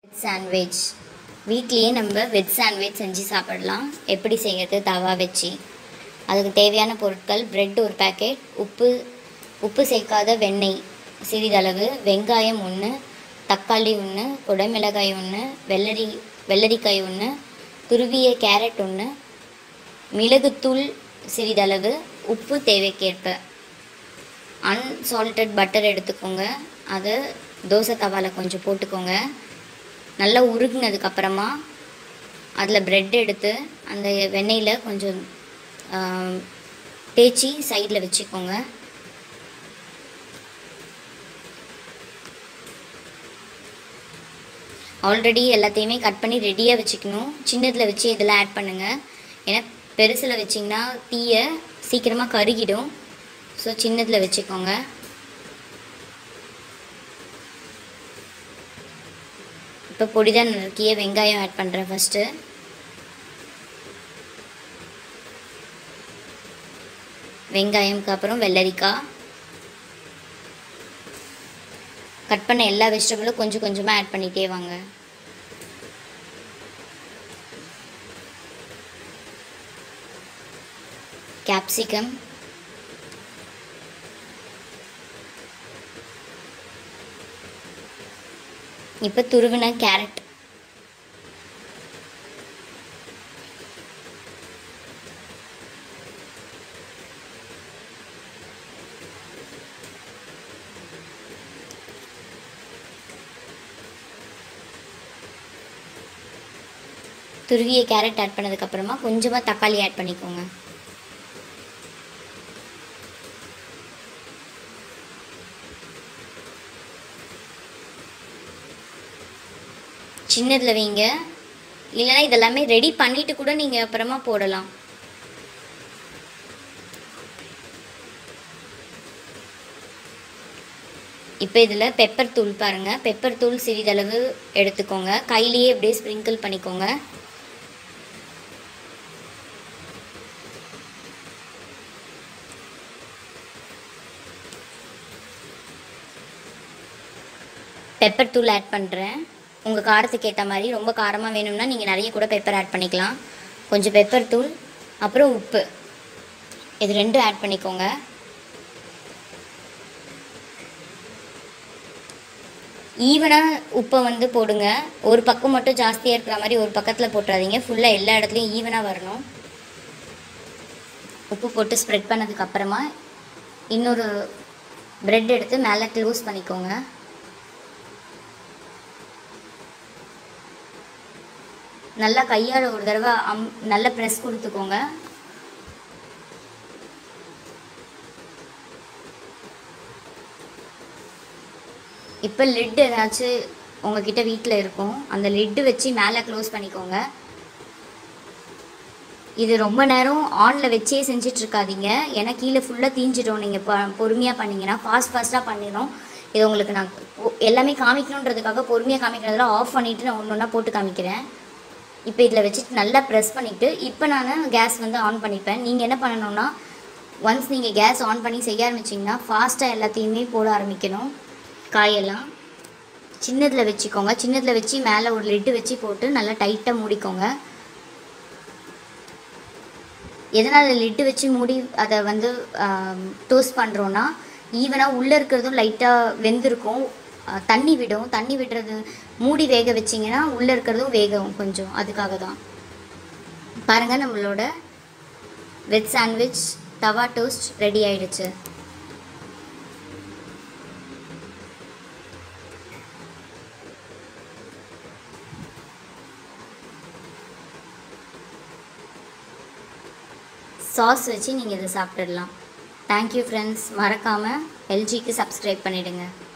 sandwich வீட்லேயே நம்ம veg sandwich செஞ்சு சாப்பிடலாம் எப்படி செய்கிறது தவா வச்சு அதுக்கு தேவையான பொருட்கள் பிரெட் ஒரு பேக்கெட் உப்பு உப்பு சேர்க்காத வெண்ணெய் சிறிதளவு வெங்காயம் ஒன்று தக்காளி ஒன்று குடமிளகாய் ஒன்று வெள்ளரி வெள்ளரிக்காய் ஒன்று துருவிய கேரட் ஒன்று மிளகுத்தூள் சிறிதளவு உப்பு தேவைக்கேற்ப அன்சால்ட்டட் பட்டர் எடுத்துக்கோங்க அதை தோசை தவாவில் கொஞ்சம் போட்டுக்கோங்க நல்லா உருகுனதுக்கப்புறமா அதில் ப்ரெட் எடுத்து அந்த வெண்ணெயில் கொஞ்சம் ஆம், தேய்ச்சி சைடில் வச்சுக்கோங்க ஆல்ரெடி எல்லாத்தையுமே கட் பண்ணி ரெடியாக வச்சுக்கணும் சின்னதில் வச்சு இதில் ஆட் பண்ணுங்கள் ஏன்னா பெருசில் வச்சிங்கன்னா தீயை சீக்கிரமாக கருகிடும் ஸோ சின்னதில் வச்சுக்கோங்க இப்போ பொடிதான் நறுக்கிய வெங்காயம் ஆட் பண்ணுறேன் ஃபஸ்ட்டு வெங்காயம்க்கு அப்புறம் வெள்ளரிக்காய் கட் பண்ண எல்லா வெஜிடபிளும் கொஞ்சம் கொஞ்சமாக ஆட் பண்ணிகிட்டே வாங்க கேப்சிகம் இப்போ துருவின கேரட் துருவிய கேரட் ஆட் பண்ணதுக்கப்புறமா கொஞ்சமாக தக்காளி ஆட் பண்ணிக்கோங்க சின்னதில் வைங்க இல்லைன்னா இதெல்லாமே ரெடி பண்ணிட்டு கூட நீங்கள் அப்புறமா போடலாம் இப்போ இதில் பெப்பர் தூள் பாருங்கள் பெப்பர் தூள் சிறிதளவு எடுத்துக்கோங்க கையிலேயே அப்படியே ஸ்ப்ரிங்கிள் பண்ணிக்கோங்க பெப்பர் தூள் ஆட் பண்ணுறேன் உங்கள் காரத்துக்கு ஏற்ற மாதிரி ரொம்ப காரமாக வேணும்னா நீங்கள் நிறைய கூட பெப்பர் ஆட் பண்ணிக்கலாம் கொஞ்சம் பெப்பர் தூள் அப்புறம் உப்பு இது ரெண்டும் ஆட் பண்ணிக்கோங்க ஈவனாக உப்பை வந்து போடுங்க ஒரு பக்கம் மட்டும் ஜாஸ்தியாக இருக்கிற மாதிரி ஒரு பக்கத்தில் போட்டுறாதீங்க ஃபுல்லாக எல்லா இடத்துலையும் ஈவனாக வரணும் உப்பு போட்டு ஸ்ப்ரெட் பண்ணதுக்கப்புறமா இன்னொரு ப்ரெட் எடுத்து மேலே க்ளோஸ் பண்ணிக்கோங்க நல்லா கையால் ஒரு தடவை அம் நல்லா ப்ரெஸ் கொடுத்துக்கோங்க இப்போ லிட் ஏதாச்சும் உங்ககிட்ட வீட்டில் இருக்கும் அந்த லிட்டு வச்சு மேலே க்ளோஸ் பண்ணிக்கோங்க இது ரொம்ப நேரம் ஆனில் வச்சே செஞ்சுட்டு இருக்காதீங்க ஏன்னா கீழே ஃபுல்லாக தீஞ்சிடும் நீங்கள் ப பொறுமையாக பண்ணீங்கன்னா ஃபாஸ்ட் ஃபாஸ்ட்டாக பண்ணிடும் இது உங்களுக்கு நான் ஒ- எல்லாமே காமிக்கணுன்றதுக்காக பொறுமையாக காமிக்கிறதுல ஆஃப் பண்ணிவிட்டு நான் ஒன்று ஒன்றா போட்டு காமிக்கிறேன் இப்போ இதில் வச்சுட்டு நல்லா ப்ரெஸ் பண்ணிவிட்டு இப்போ நான் கேஸ் வந்து ஆன் பண்ணிப்பேன் நீங்கள் என்ன பண்ணணும்னா ஒன்ஸ் நீங்கள் கேஸ் ஆன் பண்ணி செய்ய ஆரம்பிச்சிங்கன்னா ஃபாஸ்ட்டாக எல்லாத்தையுமே போட ஆரம்பிக்கணும் காயெல்லாம் சின்னதில் வச்சுக்கோங்க சின்னதில் வச்சு மேலே ஒரு லிட்டு வச்சு போட்டு நல்லா டைட்டாக மூடிக்கோங்க எதனால் லிட்டு வச்சு மூடி அதை வந்து டோஸ்ட் பண்ணுறோன்னா ஈவனாக உள்ளே இருக்கிறதும் லைட்டாக வெந்திருக்கும் ஆஹ் தண்ணி விடும் தண்ணி விடுறது மூடி வேக வச்சிங்கன்னா உள்ளே இருக்கிறதும் வேகும் கொஞ்சம் அதுக்காக தான் பாருங்கள் நம்மளோட veg sandwich tawa toast ready ஆயிடுச்சு சாஸ் வச்சு நீங்கள் இதை சாப்பிட்டுடலாம் தேங்க்யூ ஃப்ரெண்ட்ஸ் மறக்காமல் எல்ஜிக்கு சப்ஸ்கிரைப் பண்ணிவிடுங்க